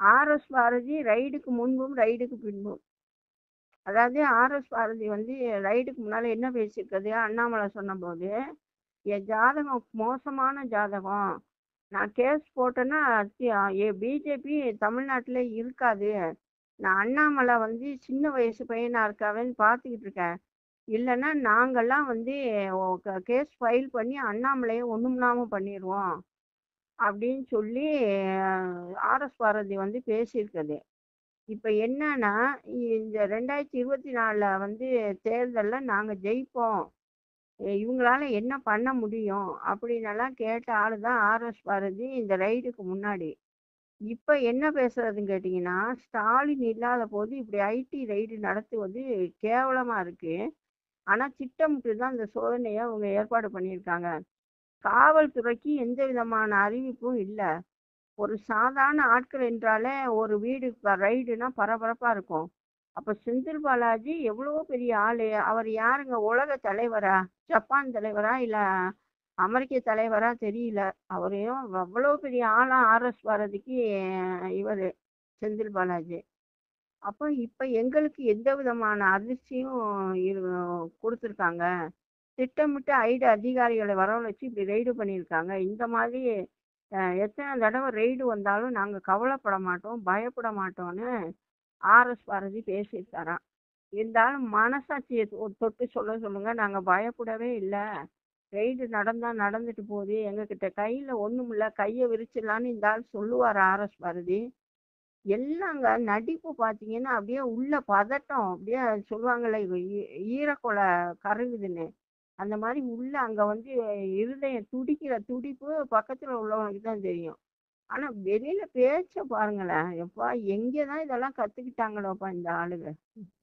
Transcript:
RS Bharathi ரைடுக்கு முன்பும் ரைடுக்கு பின்பும் அதாவது ஆர்எஸ் பாரதி வந்து ரைடுக்கு முன்னால் என்ன பேசியிருக்கிறது அண்ணாமலை சொன்னபோது என் ஜாதகம் மோசமான ஜாதகம் நான் கேஸ் போட்டேன்னா பிஜேபி தமிழ்நாட்டில் இருக்காது நான் அண்ணாமலை வந்து சின்ன வயசு பையனா இருக்காவேன்னு பார்த்துக்கிட்டு இருக்கேன் இல்லைன்னா நாங்கெல்லாம் வந்து கேஸ் ஃபைல் பண்ணி அண்ணாமலையை ஒன்றுமில்லாம பண்ணிடுவோம் அப்படின்னு சொல்லி ஆர்எஸ் பாரதி வந்து பேசியிருக்குது இப்போ என்னன்னா இந்த ரெண்டாயிரத்தி இருபத்தி நாலில் வந்து தேர்தலில் நாங்கள் ஜெயிப்போம் எ- இவங்களால என்ன பண்ண முடியும் அப்படின்னெல்லாம் கேட்ட ஆளு தான் ஆர்எஸ் பாரதி இந்த ரைடுக்கு முன்னாடி இப்போ என்ன பேசுறதுன்னு கேட்டிங்கன்னா ஸ்டாலின் இல்லாத போது இப்படி ஐடி ரைடு நடத்துவது கேவலமாக இருக்கு ஆனால் திட்டமிட்டு தான் இந்த சோதனையை அவங்க ஏற்பாடு பண்ணியிருக்காங்க காவல்துறைக்கு எந்த விதமான அறிவிப்பும் இல்லை ஒரு சாதாரண ஆட்கள் என்றாலே ஒரு வீடு ரைடுனா பரபரப்பாக இருக்கும் அப்போ செந்தில் பாலாஜி எவ்வளோ பெரிய ஆளு அவர் யாருங்க உலக தலைவரா ஜப்பான் தலைவரா இல்லை அமெரிக்க தலைவரா தெரியல அவரையும் அவ்வளோ பெரிய ஆளா ஆர்எஸ் பாரதிக்கு இவர் செந்தில் பாலாஜி அப்போ இப்போ எங்களுக்கு எந்த விதமான அதிர்ச்சியும் இரு கொடுத்துருக்காங்க திட்டமிட்டு ஐடு அதிகாரிகளை வரவழைச்சு இப்படி ரெய்டு பண்ணியிருக்காங்க இந்த மாதிரி அஹ், எத்தனை தடவை ரெய்டு வந்தாலும் நாங்கள் கவலைப்பட மாட்டோம் பயப்பட மாட்டோம்னு ஆர்எஸ் பாரதி பேசியிருக்காராம் இருந்தாலும் மனசாட்சியை தொ- தொட்டு சொல்ல சொல்லுங்க நாங்கள் பயப்படவே இல்லை ரெய்டு நடந்தா நடந்துட்டு போகுது எங்ககிட்ட கையில் ஒன்றும் இல்லை கையை விரிச்சிடலான்னு இந்த ஆள் சொல்லுவார் ஆர்எஸ் பாரதி எல்லாங்க நடிப்பு பார்த்தீங்கன்னா அப்படியே உள்ள பதட்டம் அப்படியே சொல்லுவாங்கல்ல ஈ- ஈரக்கொலை கருகுதுன்னு அந்த மாதிரி உள்ள அங்க வந்து இருதயம் துடிக்கிற துடிப்பு பக்கத்துல உள்ளவனுக்கு தான் தெரியும் ஆனா வெளியில பேச்ச பாருங்களேன் எப்பா எங்கதான் இதெல்லாம் கத்துக்கிட்டாங்களோப்பா இந்த ஆளுங்க